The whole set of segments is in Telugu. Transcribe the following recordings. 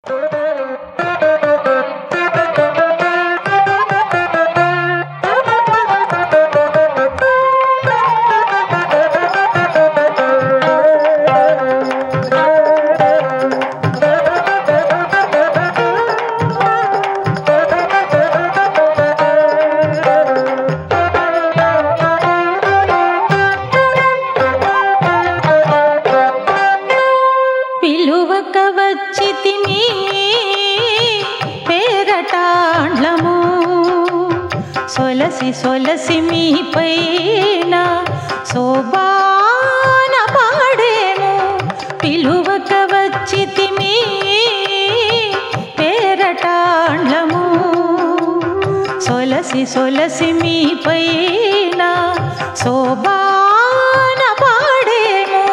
పిలువక వచ్చితిని పేరటాండ్లము సొలసి సొలసి మీ పైన శోభాన పాడేము పిలువక వచ్చితిమి పేరటాండ్లము సొలసి సొలసి మీ పైన శోభాన పాడేము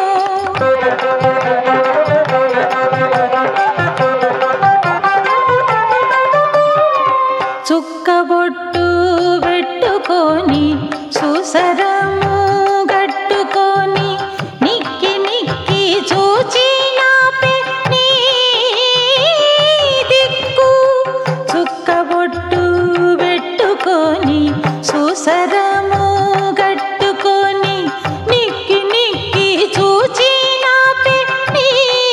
చుక్కబొట్టు పెట్టుకొని సుసరము గట్టుకొని నిక్కి నిక్కి చూచి నాపే నీ దిక్కు చుక్కబొట్టు పెట్టుకొని సుసరము గట్టుకొని నిక్కి నిక్కి చూచి నాపే నీ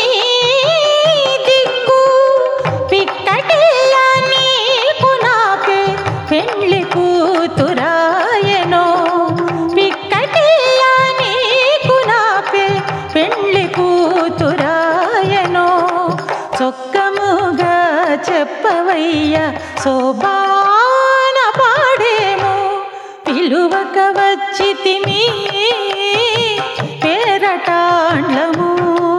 దిక్కు పిక్కటిల్ల నీకు నాపే పెండ్లి కూతురాయనో పిక్కటిల్ల నీకు నాపే పెండ్లి కూతురాయనో చొక్కముగా చెప్పవయ్య శోభాన పాడేమో పిలువక వచ్చి తిని పేరటాండ్లము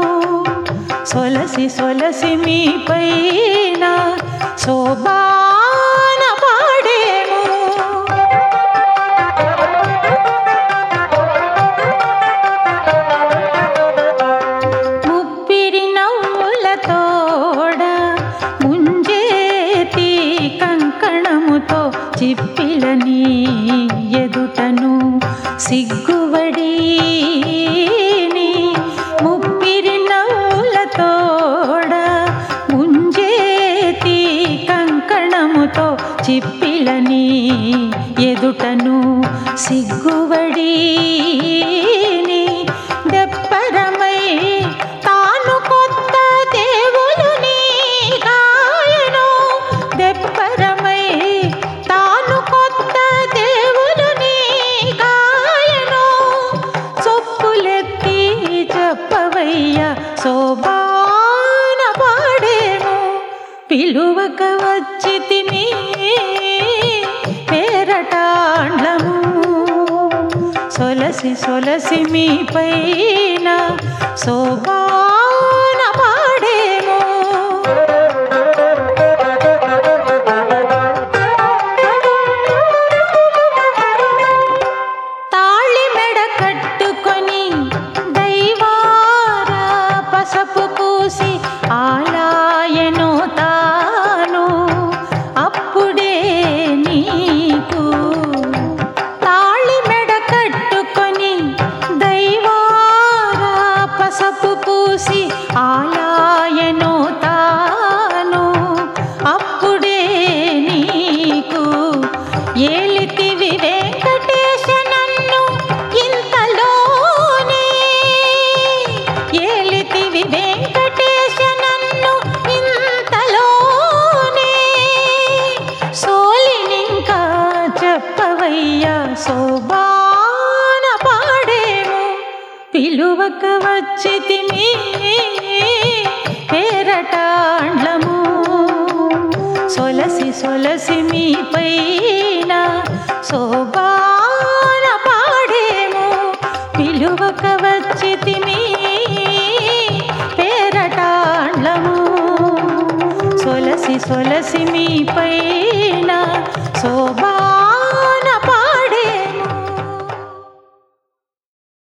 సొలసి సొలసి మీ పైన శోభాన పాడేము ముప్పిరి నవ్వులతోడ ముంజేతి కంకణముతో చిప్పిలని ఎదుటను సిగ్గువడి ముప్పిరి నవ్వులతోడ ముంజేతి కంకణముతో చిప్పిలని ఎదుటను సిగ్గువడి దెప్పరమై తాను కొత్త దేవులుని గాయను దెప్పరమై తాను కొత్త దేవులుని గాయను చొప్పులెత్తి చెప్పవయ్య శోభాన పాడేము పిలువక వచ్చి తిని పేరటాండ్లము సొలసి సొలసి మీ పైన శోభాన పాడేము తాళి మెడ కట్టుకొని దైవార పసపు పూసి ఆలాయను తాను అప్పుడే నీకు తాళి మెడ కట్టుకొని దైవార పసపు పూసి ఆలాయను తాను అప్పుడే నీకు ఏలితివి వెంకటేశ నన్ను ఇంతలోనే ఏలితివి వెంకటేశ నన్ను ఇంతలోనే సోలినింకా చెప్పవయ్యా శోభాన పాడేము పిలువక వచ్చి తిని పేరటాండ్లము సొలసి సొలసి మీ పైన శోభాన పాడేము పిలువక వచ్చి తిని పేరటాండ్లము సొలసి సొలసి మీ పైన శోభా